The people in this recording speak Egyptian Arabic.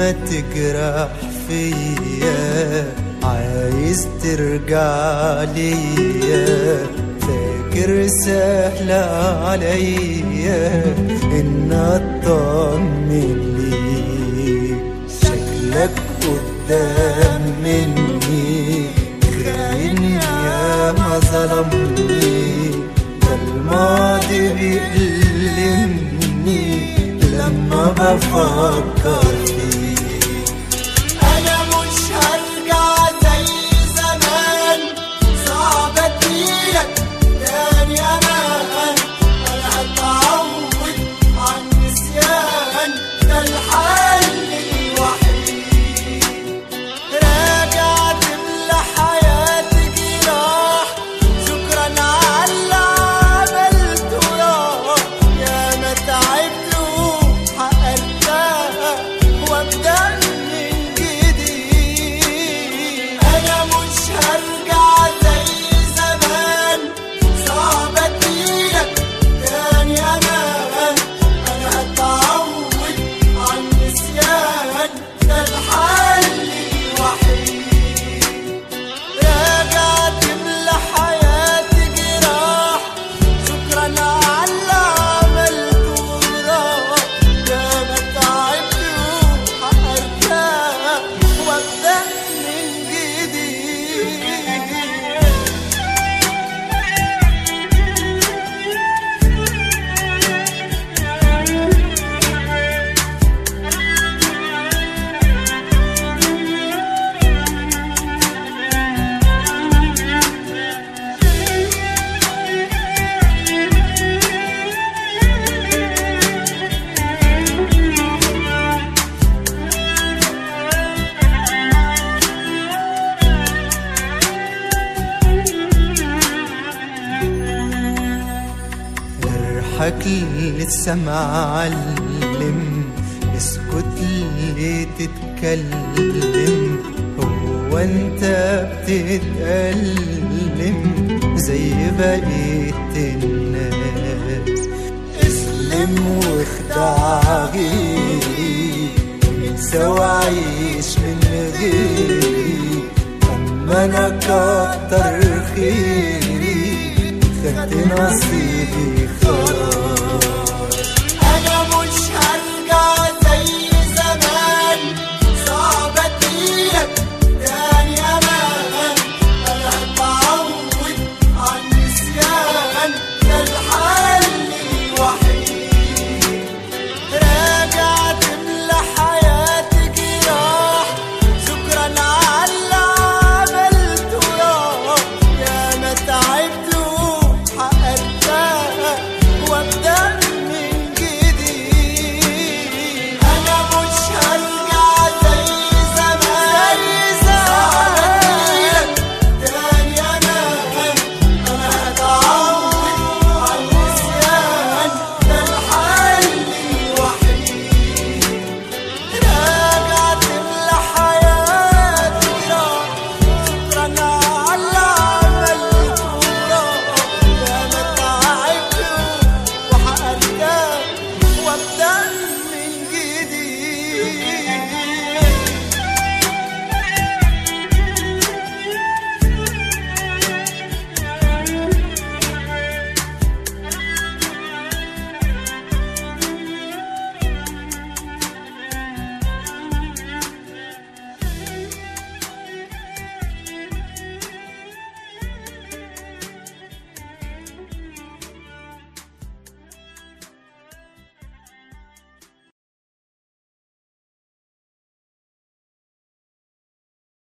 ما تجرح فيا عايز ترجع ليا فاكر سهل عليا ان اطمن ليك شكلك قدام مني خاين يا ما ظلمني ده الماضي بيألمني لما بفكر فيك انا مش هرجع زي زمان صعب اديلك تاني امان انا هتعود عن نسيان ده الحل الوحيد راجع تملى حياتي جراح شكرا على اللي عملته راح يا ما تعبت وحققتها وابدا من جديد انا مش هرجع زي زمان صعب اديلك تاني امان انا هتعود عن نسيان ده الحل الوحيد راجع تملى حياتي جراح شكرا على اللي عملته وراح يا ما تعبت وحققتها وابدا من جديد جرحك لسه معلم اسكت ليه تتكلم هو انت بتتألم زي بقية الناس اسلم واخدع غيري انسى وعيش من غيري اما انا كتر خيري خدت نصيبي